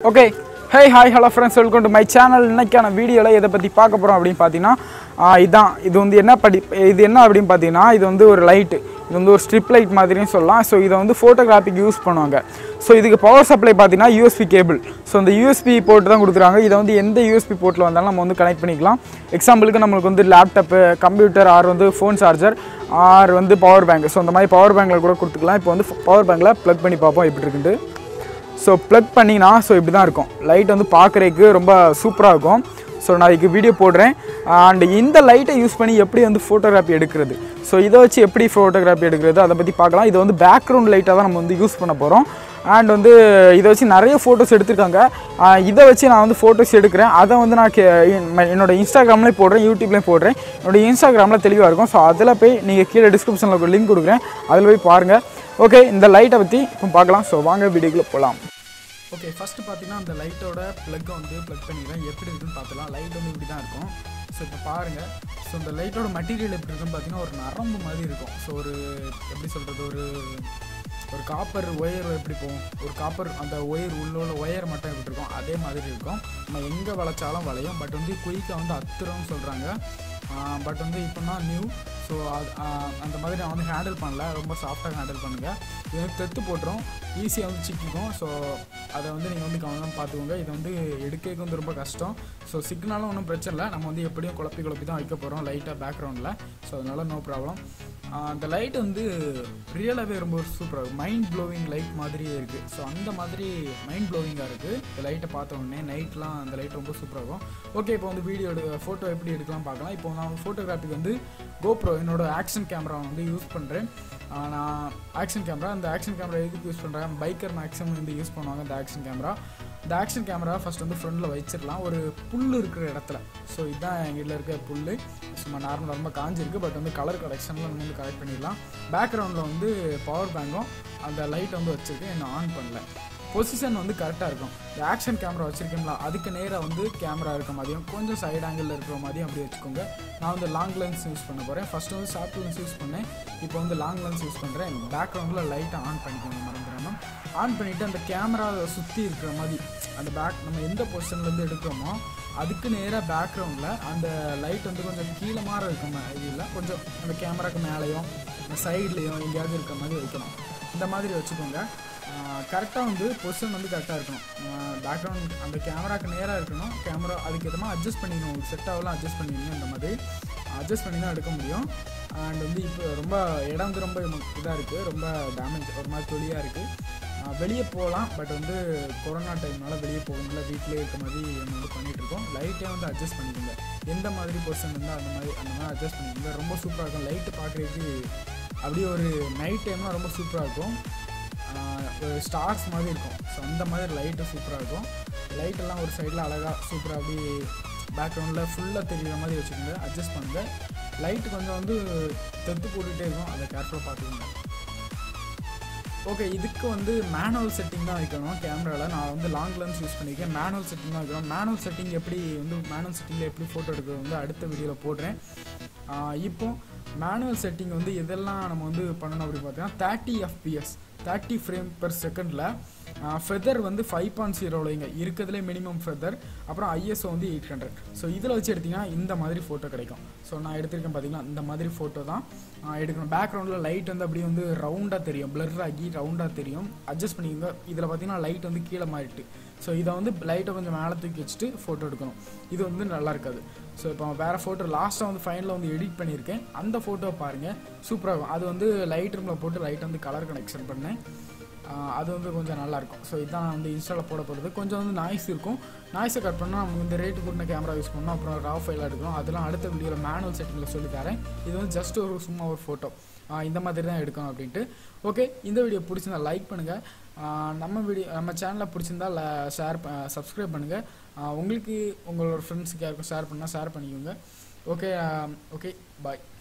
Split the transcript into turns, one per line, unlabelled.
okay hey hi hello friends welcome to my channel இன்னைக்கான வீடியோவில் எதை பற்றி பார்க்க போகிறோம் அப்படின்னு பார்த்தீங்கன்னா ஆ, இதான் இது வந்து என்ன படி இது என்ன அப்படின்னு பார்த்தீங்கன்னா இது வந்து ஒரு லைட்டு இது வந்து ஒரு ஸ்ட்ரிப் லைட் மாதிரியும் சொல்லலாம் ஸோ இதை வந்து ஃபோட்டோகிராஃபிக்கு யூஸ் பண்ணுவாங்க ஸோ இதுக்கு பவர் சப்ளை பார்த்தீங்கன்னா யூஎஸ்பி கேபிள் ஸோ இந்த யூஎஸ்பி போர்ட் தான் கொடுக்குறாங்க இதை வந்து எந்த யூஎஸ்பி போர்ட்டில் வந்தாலும் நம்ம வந்து கனெக்ட் பண்ணிக்கலாம் எக்ஸாம்பிளுக்கு நம்மளுக்கு வந்து லேப்டாப்பு கம்ப்யூட்டர் ஆர் வந்து ஃபோன் சார்ஜர் ஆர் வந்து பவர் பேங்க் ஸோ அந்த மாதிரி பவர் பேங்கில் கூட கொடுத்துக்கலாம் இப்போ வந்து பவர் பேங்கில் ப்ளக் பண்ணி பார்ப்போம் எப்படி இருக்குன்ட்டு ஸோ ப்ளக் பண்ணிங்கன்னா ஸோ இப்படி தான் இருக்கும் லைட் வந்து பார்க்குறதுக்கு ரொம்ப சூப்பராக இருக்கும் ஸோ நான் இதுக்கு வீடியோ போடுறேன் அண்ட் இந்த லைட்டை யூஸ் பண்ணி எப்படி வந்து ஃபோட்டோகிராஃபி எடுக்கிறது ஸோ இதை வச்சு எப்படி ஃபோட்டோகிராஃபி எடுக்கிறது அதை பற்றி பார்க்கலாம் இது வந்து பேக்ரவுண்ட் லைட்டாக தான் நம்ம வந்து யூஸ் பண்ண போகிறோம் அண்ட் வந்து இதை வச்சு நிறைய ஃபோட்டோஸ் எடுத்திருக்காங்க ஆஹ் இதை வச்சு நான் வந்து ஃபோட்டோஸ் எடுக்கிறேன் அதை வந்து நான் கே- என்- என்னோட இன்ஸ்டாகிராம்லேயும் போடுறேன் யூடியூப்லேயும் போடுறேன் என்னோட இன்ஸ்டாகிராமில் தெளிவாக இருக்கும் ஸோ அதில் போய் நீங்கள் கீழே டிஸ்கிரிப்ஷனில் ஒரு லிங்க் கொடுக்குறேன் அதில் போய் பாருங்கள் ஓகே இந்த லைட்டை பற்றி இப்போ பார்க்கலாம் ஸோ வாங்க வீடியோக்குள்ளே போகலாம் ஓகே ஃபஸ்ட்டு பார்த்தீங்கன்னா அந்த லைட்டோட ப்ளக்கை வந்து ப்ளக் பண்ணிடுறேன் எப்படி இருக்குன்னு பார்த்துலாம் லைட் வந்து இப்படி தான் இருக்கும் ஸோ இப்போ பாருங்கள் ஸோ இந்த லைட்டோட மெட்டீரியல் எப்படி இருக்குன்னு பார்த்தீங்கன்னா ஒரு நரம்பு மாதிரி இருக்கும் ஸோ ஒரு எப்படி சொல்கிறது ஒரு ஒரு காப்பர் ஒயர் எப்படி போகும் ஒரு காப்பர் அந்த ஒயர் உள்ள உள்ள ஒயர் மட்டும் எப்படி இருக்கும் அதே மாதிரி இருக்கும் நம்ம எங்கே வளைச்சாலும் வளையும் பட் வந்து குயிக்காக வந்து அத்துறோம்னு சொல்கிறாங்க பட் வந்து இப்போனா நியூ ஸோ அந்த மாதிரி நான் வந்து ஹேண்டில் பண்ணல ரொம்ப சாஃப்டாக ஹேண்டில் பண்ணுங்கள் இது வந்து தெத்து போட்டுரும் ஈஸியாக வந்து சிக்கிக்கும் ஸோ அதை வந்து நீங்கள் வந்து கவனம் பார்த்துக்கோங்க இது வந்து எடுக்கிறதுக்கு வந்து ரொம்ப கஷ்டம் ஸோ சிக்னாலும் ஒன்றும் பிரச்சனை இல்லை நம்ம வந்து எப்படியும் குழப்பி குழப்பி தான் வைக்க போகிறோம் லைட்டாக பேக்ரவுண்டில் ஸோ அதனால நோ ப்ராப்ளம் அந்த லைட் வந்து ரியலாகவே ரொம்ப சூப்பராக இருக்கும் மைண்ட் ப்ளோவிங் லைட் மாதிரியே இருக்குது ஸோ அந்த மாதிரி மைண்ட் ப்ளோவிங்காக இருக்குது இந்த லைட்டை பார்த்த உடனே நைட்லாம் அந்த லைட் ரொம்ப சூப்பராக இருக்கும் ஓகே இப்போ வந்து வீடியோ எடு ஃபோட்டோ எப்படி எடுக்கலாம் பார்க்கலாம் இப்போ நான் ஃபோட்டோகிராஃபிக்கு வந்து கோப்ரோ என்னோட ஆக்ஷன் கேமரா வந்து யூஸ் பண்ணுறேன் நான் ஆக்ஷன் கேமரா அந்த ஆக்ஷன் கேமரா எதுக்கு யூஸ் பண்ணுறேன் பைக்கர் மேக்ஸிமம் வந்து யூஸ் பண்ணுவாங்க இந்த ஆக்ஷன் கேமரா இந்த ஆக்ஷன் கேமரா ஃபஸ்ட் வந்து ஃப்ரண்டில் வச்சிடலாம் ஒரு புல் இருக்கிற இடத்துல ஸோ இதுதான் எங்கள் இருக்க புல் சும்மா நார்மலாக ரொம்ப காஞ்சிருக்கு பட் வந்து கலர் கலெக்ஷனில் நம்ம வந்து கரெக்ட் பண்ணிடலாம் பேக்ரவுண்டில் வந்து பவர் பேங்கும் அந்த லைட் வந்து வச்சுருக்கேன் இன்னும் ஆன் பண்ணல பொசிஷன் வந்து கரெக்டாக இருக்கும் இந்த ஆக்ஷன் கேமரா வச்சுருக்கேன்ல அதுக்கு நேராக வந்து கேமரா இருக்க மாதிரியும் கொஞ்சம் சைடு ஆங்கிளில் இருக்கிற மாதிரியும் அப்படி வச்சுக்கோங்க நான் வந்து லாங் லென்ஸ் யூஸ் பண்ண போகிறேன் ஃபஸ்ட்டு வந்து ஷார்ட் லென்ஸ் யூஸ் பண்ணேன் இப்போ வந்து லாங் லென்ஸ் யூஸ் பண்ணுறேன் பேக்ரவுண்டில் லைட்டை ஆன் பண்ணிக்கோங்க மறந்துடாமல் ஆன் பண்ணிவிட்டு அந்த கேமரா சுற்றி இருக்கிற மாதிரி அந்த பேக் நம்ம எந்த பொசிஷன்லேருந்து எடுக்கிறோமோ அதுக்கு நேராக பேக்ரவுண்டில் அந்த லைட் வந்து கொஞ்சம் கீழே மாற இருக்க மாதிரி இல்லை கொஞ்சம் அந்த கேமராக்கு மேலேயும் சைட்லேயும் எங்கேயாவது இருக்க மாதிரி வைக்கணும் இந்த மாதிரி வச்சுக்கோங்க கரெக்டாக வந்து பொசிஷன் வந்து கரெக்டாக இருக்கணும் பேக்ரவுண்ட் அந்த கேமராக்கு நேராக இருக்கணும் கேமரா அதுக்கு எதமா அட்ஜஸ்ட் பண்ணிக்கணும் உங்களுக்கு செட் ஆகலாம் அட்ஜஸ்ட் பண்ணிக்கணும் இந்த மாதிரி அட்ஜஸ்ட் பண்ணி தான் எடுக்க முடியும் அண்ட் வந்து இப்போ ரொம்ப இடம் வந்து ரொம்ப இதாக இருக்குது ரொம்ப டேமேஜ் ஒரு மாதிரி தொலியாக இருக்குது வெளியே போகலாம் பட் வந்து கொரோனா டைம்னால வெளியே போக முடியல வீட்டிலே இருக்க மாதிரி நம்ம வந்து பண்ணிகிட்டு இருக்கோம் லைட்டே வந்து அட்ஜஸ்ட் பண்ணிக்கோங்க எந்த மாதிரி பொசிஷன் இருந்தால் அந்த மாதிரி அந்த மாதிரி அட்ஜஸ்ட் பண்ணிக்கோங்க ரொம்ப சூப்பராக இருக்கும் லைட்டு பார்க்குறதுக்கு அப்படியே ஒரு நைட் டைம்லாம் ரொம்ப சூப்பராக இருக்கும் ஆஹ் ஒரு ஸ்டார்ஸ் மாதிரி இருக்கும் ஸோ அந்த மாதிரி லைட்டு சூப்பராக இருக்கும் லைட்டெல்லாம் ஒரு சைடில் அழகாக சூப்பராக அப்படி பேக்ரவுண்டில் ஃபுல்லாக தெரியுற மாதிரி வச்சுக்கோங்க அட்ஜஸ்ட் பண்ணுங்கள் லைட்டு கொஞ்சம் வந்து தெத்து போட்டுகிட்டே இருக்கும் அதை கேர்ஃபுல்லாக பார்த்துக்கோங்க ஓகே இதுக்கு வந்து மேனுவல் செட்டிங் தான் வைக்கணும் கேமராவில் நான் வந்து லாங் லென்ஸ் யூஸ் பண்ணியிருக்கேன் மேனுவல் செட்டிங் தான் வைக்கணும் மேனுவல் செட்டிங் எப்படி வந்து மேனுவல் செட்டிங்கில் எப்படி ஃபோட்டோ எடுக்கிறது வந்து அடுத்த வீடியோவில் போடுறேன் ஆஹ் இப்போ மேனுவல் செட்டிங் வந்து எதெல்லாம் நம்ம வந்து பண்ணணும் அப்படின்னு பார்த்தீங்கன்னா thirty FPS thirty frame per செகண்டில் ஃபெதர் வந்து ஃபைவ் பாயிண்ட் ஜீரோவில் வைங்க இருக்கிறதுலே மினிமம் ஃபெதர் அப்புறம் ஐஎஸ்ஓ வந்து எயிட் ஹண்ட்ரட் ஸோ இதில் வச்சு எடுத்திங்கன்னா இந்த மாதிரி ஃபோட்டோ கிடைக்கும் ஸோ நான் எடுத்திருக்கேன் பார்த்தீங்கன்னா இந்த மாதிரி ஃபோட்டோ தான் ஆஹ் எடுக்கணும் பேக்ரவுண்டில் லைட் வந்து அப்படியே வந்து ரவுண்டாக தெரியும் blur ஆகி ரவுண்டாக தெரியும் அட்ஜஸ்ட் பண்ணிக்கோங்க இதில் பார்த்தீங்கன்னா லைட் வந்து கீழே மாறிட்டு ஸோ இதை வந்து லைட்டை கொஞ்சம் மேலே தூக்கி வச்சுட்டு ஃபோட்டோ எடுக்கணும் இது வந்து நல்லா இருக்காது ஸோ இப்போ வேறு ஃபோட்டோ லாஸ்ட்டாக வந்து ஃபைனலில் வந்து எடிட் பண்ணியிருக்கேன் அந்த ஃபோட்டோவை பாருங்கள் சூப்பராக இருக்கும் அது வந்து லைட் ரூமில் போட்டு லைட் வந்து கலர் கனெக்ஷன் பண்ணேன் ஆஹ் அது வந்து கொஞ்சம் நல்லாயிருக்கும் ஸோ இதான் வந்து இன்ஸ்டாவில் போட போகிறது கொஞ்சம் வந்து நாய்ஸ் இருக்கும் நாய்ஸை கட் பண்ணால் நம்ம இந்த ரேட்டு கூட்டின கேமரா யூஸ் பண்ணணும் அப்புறம் ரா ஃபைலாக எடுக்கணும் அதெல்லாம் அடுத்த வீடியோவில் மேனுவல் செட்டிங்கில் சொல்லி தரேன் இது வந்து ஜஸ்ட் ஒரு சும்மா ஒரு ஃபோட்டோ இந்த மாதிரி தான் எடுக்கணும் அப்படின்ட்டு ஓகே இந்த வீடியோ பிடிச்சிருந்தா லைக் பண்ணுங்கள் நம்ம வீடியோ நம்ம சேனலை பிடிச்சிருந்தா ஷேர் சப்ஸ்கிரைப் பண்ணுங்கள் உங்களுக்கு உங்களோட ஃப்ரெண்ட்ஸுக்கு யாருக்கும் ஷேர் பண்ணால் ஷேர் பண்ணிக்கோங்க ஓகே ஓகே பாய்